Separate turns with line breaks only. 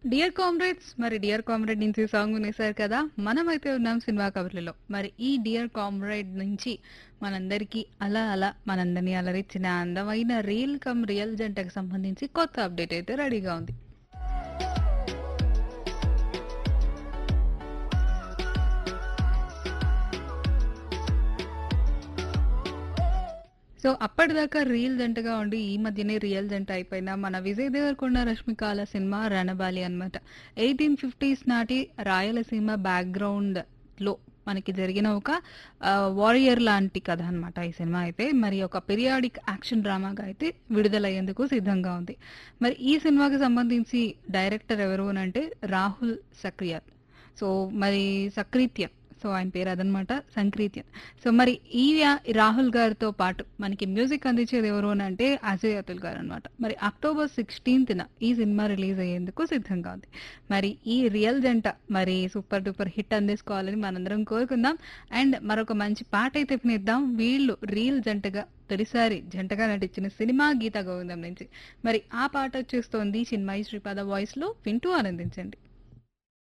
dear comrades మరి dear comrade నుంచి song వినేశారు కదా మనమైతే ఉన్నాం సినిమా కబుర్లలో మరి ఈ డియర్ కామ్రేడ్ నుంచి మనందరికీ అలా అలా మనందరినీ అలరించిన అందమైన రియల్ కమ్ రియల్ జంటకు సంబంధించి కొత్త అప్డేట్ అయితే రెడీగా ఉంది సో అప్పటిదాకా రియల్ జంటగా ఉండి ఈ మధ్యనే రియల్ జంట అయిపోయిన మన విజయ్ దేవరకొండ రష్మికాల సినిమా రణబాలి అన్నమాట ఎయిటీన్ ఫిఫ్టీస్ నాటి రాయలసీమ బ్యాక్గ్రౌండ్ లో మనకి జరిగిన ఒక వారియర్ లాంటి కథ అన్నమాట ఈ సినిమా అయితే మరి ఒక పీరియాడిక్ యాక్షన్ డ్రామాగా అయితే విడుదలయ్యేందుకు సిద్ధంగా ఉంది మరి ఈ సినిమాకి సంబంధించి డైరెక్టర్ ఎవరు అని అంటే రాహుల్ సక్రియర్ సో మరి సక్రీత్యన్ సో ఆయన పేరు అదనమాట సంక్రీత్యన్ సో మరి ఈ యా- రాహుల్ గారితో పాటు మనకి మ్యూజిక్ అందించేది ఎవరు అని అంటే అజయ్ అతుల్ గారు అనమాట మరి అక్టోబర్ సిక్స్టీన్త్న ఈ సినిమా రిలీజ్ అయ్యేందుకు సిద్ధంగా ఉంది మరి ఈ రియల్ జంట మరి సూపర్ డూపర్ హిట్ అందించుకోవాలని మనందరం కోరుకుందాం అండ్ మరొక మంచి పాట అయితే వినిద్దాం వీళ్ళు రియల్ జంటగా తొలిసారి జంటగా నటించిన సినిమా గీత గోవిందం నుంచి మరి ఆ పాట వచ్చేస్తోంది చిన్మయి శ్రీపాద వాయిస్ లో వింటూ ఆనందించండి